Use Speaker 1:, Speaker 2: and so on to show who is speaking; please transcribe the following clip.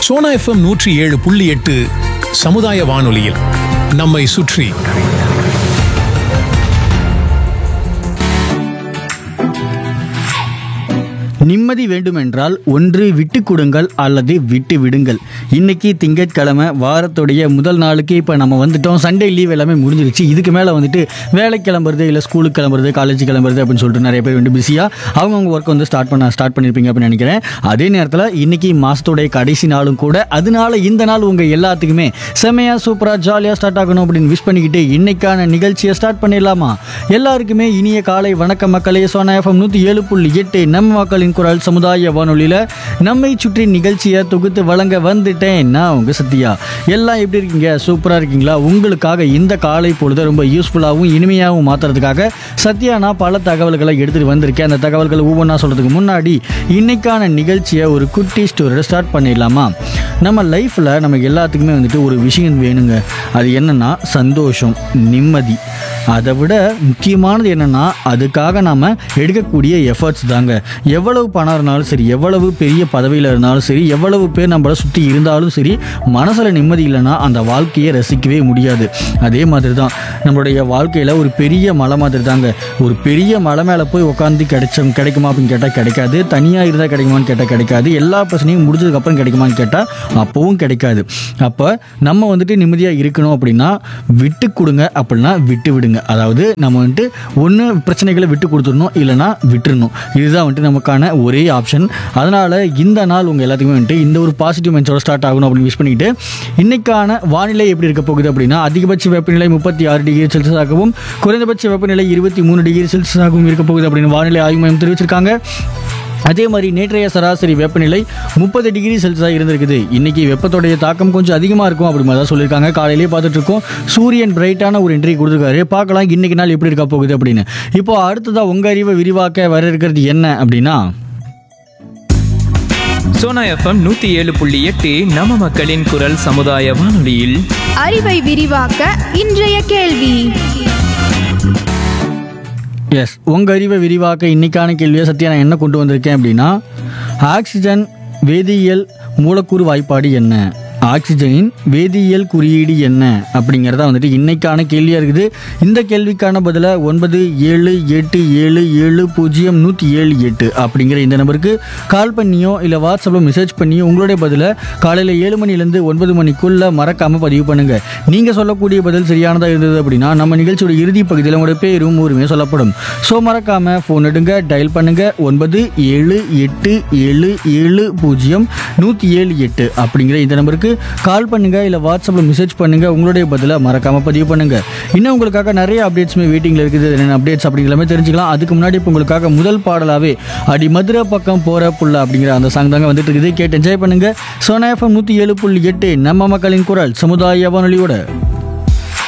Speaker 1: Sona FM நூற்றி ஏழு புள்ளி எட்டு சமுதாய வானொலியில் நம்மை சுற்றி
Speaker 2: நிம்மதி வேண்டுமென்றால் ஒன்று விட்டு கொடுங்கள் அல்லது விட்டு விடுங்கள் இன்னைக்கு திங்கட்கிழமை வாரத்துடைய முதல் நாளுக்கு இப்போ நம்ம வந்துட்டோம் சண்டே லீவ் எல்லாமே முடிஞ்சிருச்சு இதுக்கு மேலே வந்துட்டு வேலைக்கு கிளம்புறது இல்லை ஸ்கூலுக்கு கிளம்புறது காலேஜ் கிளம்புறது அப்படின்னு சொல்லிட்டு நிறைய பேர் வந்து பிஸியாக அவங்கவுங்க ஒர்க் வந்து ஸ்டார்ட் பண்ண ஸ்டார்ட் பண்ணியிருப்பீங்க அப்படின்னு நினைக்கிறேன் அதே நேரத்தில் இன்னைக்கு மாதத்துடைய கடைசி நாளும் கூட அதனால இந்த நாள் உங்கள் எல்லாத்துக்குமே செமையாக சூப்பராக ஜாலியாக ஸ்டார்ட் ஆகணும் அப்படின்னு விஷ் பண்ணிக்கிட்டு இன்னைக்கான நிகழ்ச்சியை ஸ்டார்ட் பண்ணிடலாமா எல்லாருக்குமே இனிய காலை வணக்கம் மக்களே சோனா எஃப்எம் நூற்றி ஏழு புள்ளி எட்டு நம்ம மக்களின் குரல் சமுதாய வானொலியில் நம்மை சுற்றி நிகழ்ச்சியை தொகுத்து வழங்க வந்துட்டேன் நான் உங்கள் சத்யா எல்லாம் எப்படி இருக்கீங்க சூப்பராக இருக்கீங்களா உங்களுக்காக இந்த காலை பொழுது ரொம்ப யூஸ்ஃபுல்லாகவும் இனிமையாகவும் மாற்றுறதுக்காக சத்யா நான் பல தகவல்களை எடுத்துகிட்டு வந்திருக்கேன் அந்த தகவல்களை ஒவ்வொன்றா சொல்கிறதுக்கு முன்னாடி இன்னைக்கான நிகழ்ச்சியை ஒரு குட்டி ஸ்டோரியோட ஸ்டார்ட் பண்ணிடலாமா நம்ம லைஃப்பில் நம்ம எல்லாத்துக்குமே வந்துட்டு ஒரு விஷயம் வேணுங்க அது என்னன்னா சந்தோஷம் நிம்மதி அதை விட முக்கியமானது என்னன்னா அதுக்காக நாம் எடுக்கக்கூடிய எஃபர்ட்ஸ் தாங்க எவ்வளவு பணம் இருந்தாலும் சரி எவ்வளவு பெரிய பதவியில் இருந்தாலும் சரி எவ்வளவு பேர் நம்மளை சுற்றி இருந்தாலும் சரி மனசில் நிம்மதி இல்லைன்னா அந்த வாழ்க்கையை ரசிக்கவே முடியாது அதே மாதிரி தான் நம்மளுடைய வாழ்க்கையில் ஒரு பெரிய மலை மாதிரி தாங்க ஒரு பெரிய மலை மேலே போய் உட்காந்து கிடைச்ச கிடைக்குமா அப்படின்னு கேட்டால் கிடைக்காது தனியாக இருந்தால் கிடைக்குமான்னு கேட்டால் கிடைக்காது எல்லா பிரச்சனையும் முடிஞ்சதுக்கப்புறம் கிடைக்குமான்னு கேட்டால் அப்போவும் கிடைக்காது அப்போ நம்ம வந்துட்டு நிம்மதியாக இருக்கணும் அப்படின்னா விட்டு கொடுங்க அப்படின்னா விட்டு விடுங்க அதாவது நம்ம வந்துட்டு ஒன்று பிரச்சனைகளை விட்டு கொடுத்துடணும் இல்லைன்னா விட்டுறணும் இதுதான் வந்துட்டு நமக்கான ஒரே ஆப்ஷன் அதனால் இந்த நாள் உங்கள் எல்லாத்துக்குமே வந்துட்டு இந்த ஒரு பாசிட்டிவ் மைண்ட்ஸோட ஸ்டார்ட் ஆகணும் அப்படின்னு விஷ் பண்ணிக்கிட்டு இன்னைக்கான வானிலை எப்படி இருக்க போகுது அப்படின்னா அதிகபட்ச வெப்பநிலை முப்பத்தி ஆறு டிகிரி செல்சியஸாகவும் குறைந்தபட்ச வெப்பநிலை இருபத்தி மூணு டிகிரி செல்சியஸாகவும் இருக்க போகுது அப்படின்னு வானிலை ஆய்வு மையம் தெரிவிச்சிருக்காங்க அதே மாதிரி நேற்றைய சராசரி வெப்பநிலை முப்பது டிகிரி செல்சியஸாக இருந்திருக்குது இன்னைக்கு வெப்பத்தோடைய தாக்கம் கொஞ்சம் அதிகமாக இருக்கும் அப்படி மாதிரி தான் சொல்லியிருக்காங்க காலையிலேயே பார்த்துட்டு இருக்கோம் சூரியன் பிரைட்டான ஒரு என்ட்ரி கொடுத்துருக்காரு பார்க்கலாம் இன்னைக்கு நாள் எப்படி இருக்க போகுது அப்படின்னு இப்போ அடுத்ததாக உங்கள் அறிவை விரிவாக்க வர இருக்கிறது என்ன அப்படின்னா
Speaker 3: சோனா எஃப்எம் நூத்தி ஏழு புள்ளி எட்டு நம்ம மக்களின் குரல் சமுதாய வானொலியில்
Speaker 4: அறிவை விரிவாக்க இன்றைய கேள்வி
Speaker 2: எஸ் உங்கள் அறிவை விரிவாக்க இன்னைக்கான கேள்வியை சத்யா நான் என்ன கொண்டு வந்திருக்கேன் அப்படின்னா ஆக்சிஜன் வேதியியல் மூலக்கூறு வாய்ப்பாடு என்ன ஆக்சிஜனின் வேதியியல் குறியீடு என்ன அப்படிங்கிறத வந்துட்டு இன்னைக்கான கேள்வியாக இருக்குது இந்த கேள்விக்கான பதிலை ஒன்பது ஏழு எட்டு ஏழு ஏழு பூஜ்ஜியம் நூற்றி ஏழு எட்டு அப்படிங்கிற இந்த நம்பருக்கு கால் பண்ணியோ இல்லை வாட்ஸ்அப்பில் மெசேஜ் பண்ணியோ உங்களுடைய பதிலை காலையில் ஏழு மணிலேருந்து ஒன்பது மணிக்குள்ளே மறக்காமல் பதிவு பண்ணுங்கள் நீங்கள் சொல்லக்கூடிய பதில் சரியானதாக இருந்தது அப்படின்னா நம்ம நிகழ்ச்சியோட இறுதி பகுதியில் உங்களுடைய பேரும் ஊருமே சொல்லப்படும் ஸோ மறக்காமல் ஃபோன் எடுங்க டயல் பண்ணுங்கள் ஒன்பது ஏழு எட்டு ஏழு ஏழு பூஜ்ஜியம் நூற்றி ஏழு எட்டு அப்படிங்கிற இந்த நம்பருக்கு கால் பண்ணுங்கள் இல்லை வாட்ஸ்அப்பில் மெசேஜ் பண்ணுங்கள் உங்களுடைய பதிலை மறக்காமல் பதிவு பண்ணுங்கள் இன்னும் உங்களுக்காக நிறைய அப்டேட்ஸுமே வெயிட்டிங்கில் இருக்குது என்னென்ன அப்டேட்ஸ் அப்படிங்கிறமே தெரிஞ்சுக்கலாம் அதுக்கு முன்னாடி இப்போ உங்களுக்காக முதல் பாடலாகவே அடி மதுரை பக்கம் போகிற புள்ள அப்படிங்கிற அந்த சாங் தாங்க வந்துட்டு இருக்குது கேட்டு என்ஜாய் பண்ணுங்கள் சோனா எஃப்எம் நூற்றி ஏழு புள்ளி எட்டு நம்ம மக்களின் குரல் சமுதாய வானொலியோட